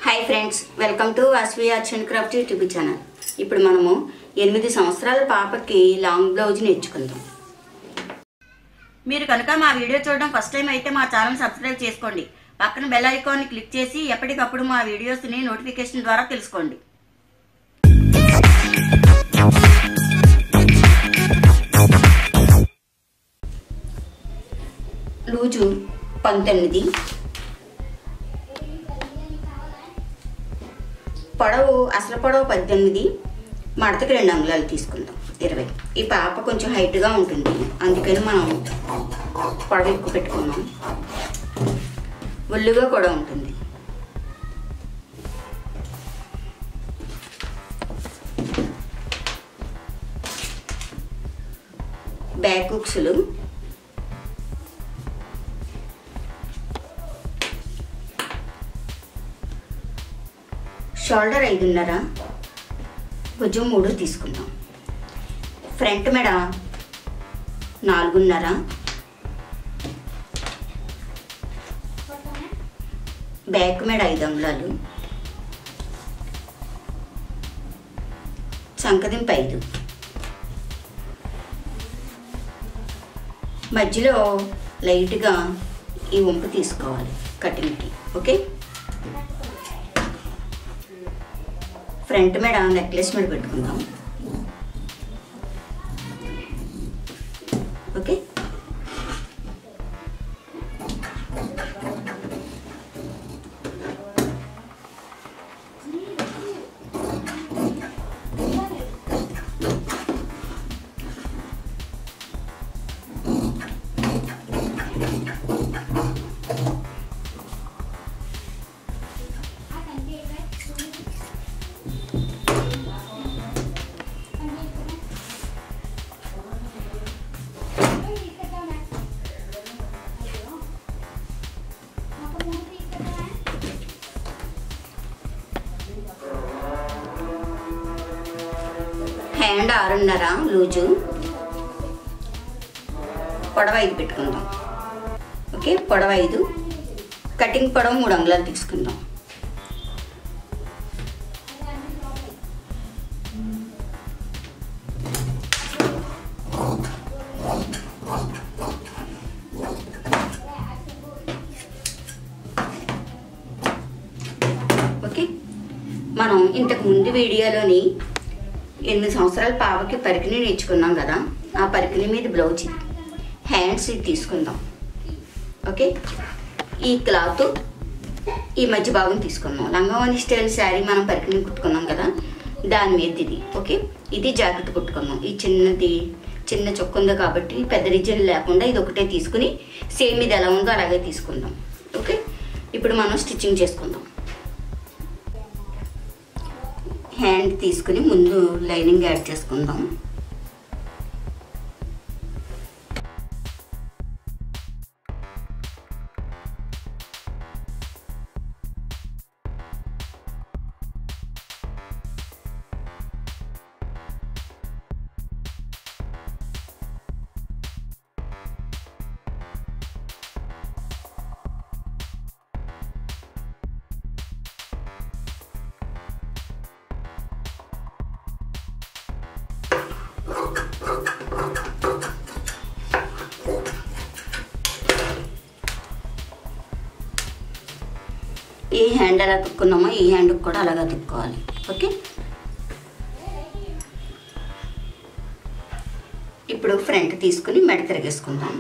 hi friends welcome to Vasvi arts and craft YouTube channel ఇప్పుడు మనము ఎనిమిది సంవత్సరాల పాపకి లాంగ్ బ్లౌజ్ నేర్చుకుందాం మీరు కనుక మా వీడియో చూడడం ఫస్ట్ టైం అయితే మా ఛానల్ సబ్స్క్రైబ్ చేసుకోండి పక్కన బెల్ ఐకాన్ని క్లిక్ చేసి ఎప్పటికప్పుడు మా వీడియోస్ని నోటిఫికేషన్ ద్వారా తెలుసుకోండి లూజు పంతొమ్మిది పొడవు అసలు పొడవు పద్దెనిమిది మడతకి రెండు అంగుళాలు తీసుకుందాం ఇరవై ఈ పాప కొంచెం హైట్గా ఉంటుంది అందుకని మనం పొడవు ఎక్కువ పెట్టుకున్నాం ఒళ్ళుగా కూడా ఉంటుంది బ్యాక్ హుక్స్లు షోల్డర్ ఐదున్నర భుజం మూడు తీసుకుందాం ఫ్రంట్ మెడ నాలుగున్నర బ్యాక్ మెడ ఐదు అంగుళాలు చంకదింపు ఐదు మధ్యలో లైట్గా ఈ వంపు తీసుకోవాలి కటింగ్కి ఓకే ఫ్రంట్ మీద నెక్లెస్ మీద పెట్టుకుందాం ఓకే హ్యాండ్ ఆరున్నర లూజు పొడవ ఐదు పెట్టుకుందాం ఓకే పొడవ ఐదు కటింగ్ పొడవ మూడు అంగుళాలు తీసుకుందాం ఓకే మనం ఇంతకు ముందు వీడియోలోని ఎనిమిది సంవత్సరాల పాపకి పరికిణి నేర్చుకున్నాం కదా ఆ పరికిణి మీద బ్లౌజ్ ఇది హ్యాండ్స్ ఇది తీసుకుందాం ఓకే ఈ క్లాత్ ఈ మధ్య భాగం తీసుకుందాం లంగావని స్టైల్ శారీ మనం పరికిణి కుట్టుకున్నాం కదా దాని మీద ఇది ఓకే ఇది జాకెట్ కుట్టుకుందాం ఈ చిన్నది చిన్న చొక్కు ఉంది కాబట్టి పెద్ద రిజన్ లేకుండా ఇది ఒకటే తీసుకుని సేమ్ ఇది ఎలా ఉందో అలాగే తీసుకుందాం ఓకే ఇప్పుడు మనం స్టిచ్చింగ్ చేసుకుందాం హ్యాండ్ తీసుకుని ముందు లైనింగ్ యాడ్ చేసుకుందాం ఈ హ్యాండ్ ఎలా తుక్కున్నామో ఈ హ్యాండ్కి కూడా అలాగా తుక్కోవాలి ఓకే ఇప్పుడు ఫ్రంట్ తీసుకుని మెడ తిరిగేసుకుందాం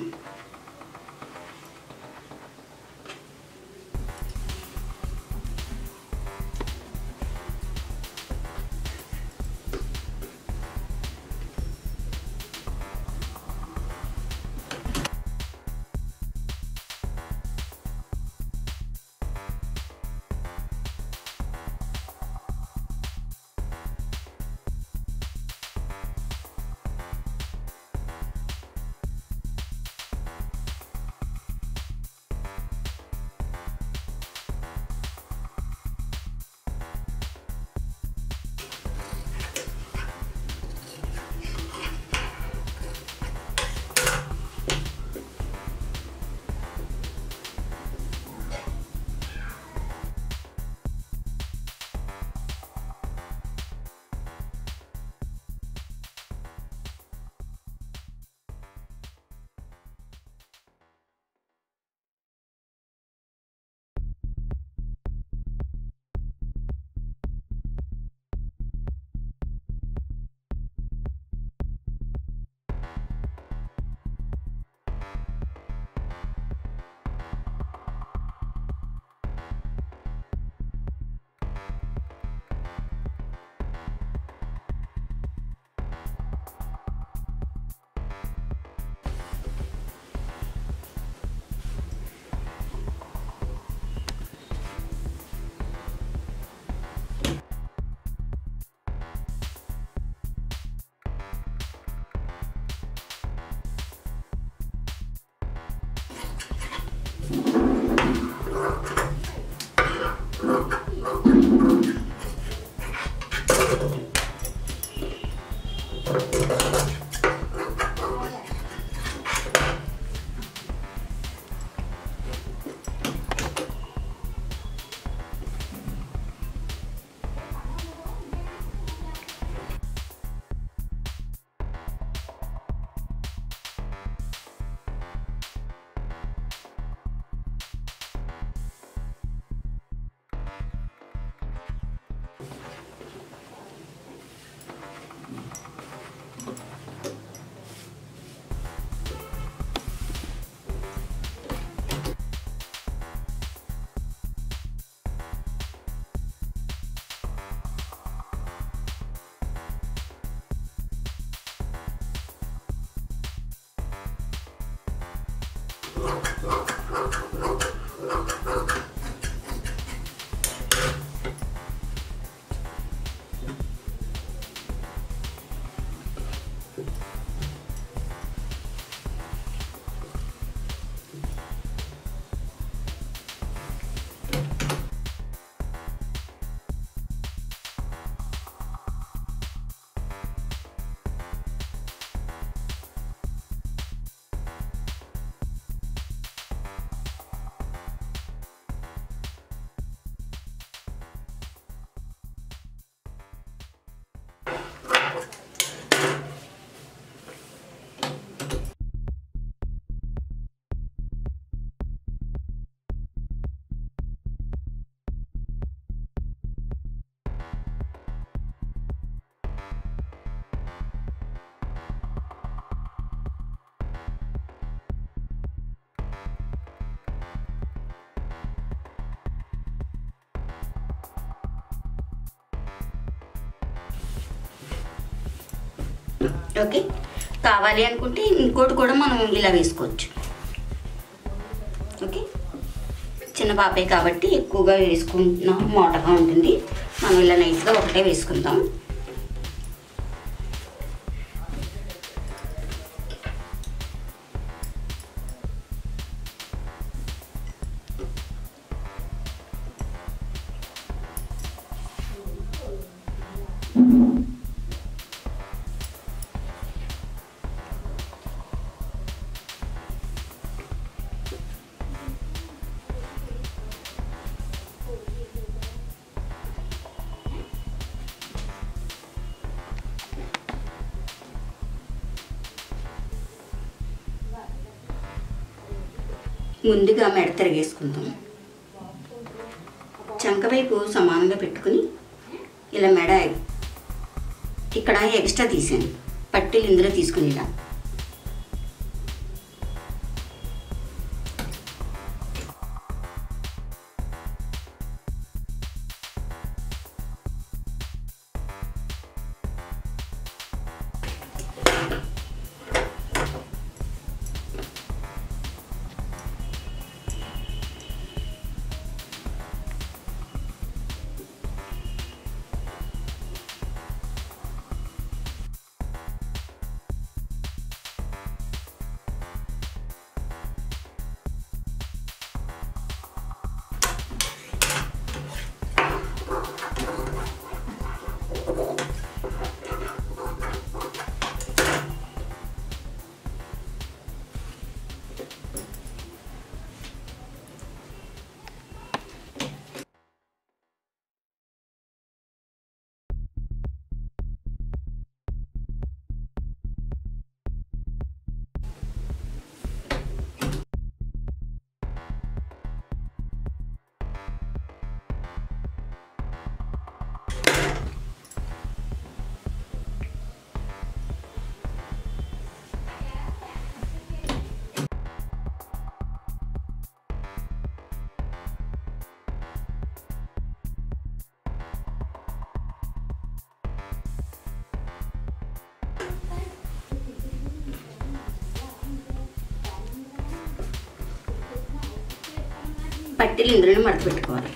ఓకే కావాలి అనుకుంటే ఇంకోటి కూడా మనం ఇలా వేసుకోవచ్చు ఓకే చిన్న పాపే కాబట్టి ఎక్కువగా వేసుకుంటున్నాం మోటగా ఉంటుంది మనం ఇలా నైస్గా ఒకటే వేసుకుందాం ముందుగా మెడ తిరిగేసుకుందాం చంక వైపు సమానంగా పెట్టుకుని ఇలా మెడ ఇక్కడ ఎక్స్ట్రా తీసాను పట్టీలు ఇందులో తీసుకుని ఇలా పట్టీలు ఇందులోనే మడత పెట్టుకోవాలి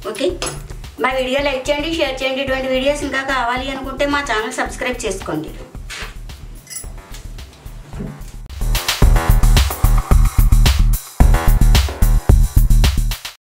ఓకే మా వీడియో లైక్ చేయండి షేర్ చేయండి ఇటువంటి వీడియోస్ ఇంకా కావాలి అనుకుంటే మా ఛానల్ సబ్స్క్రైబ్ చేసుకోండి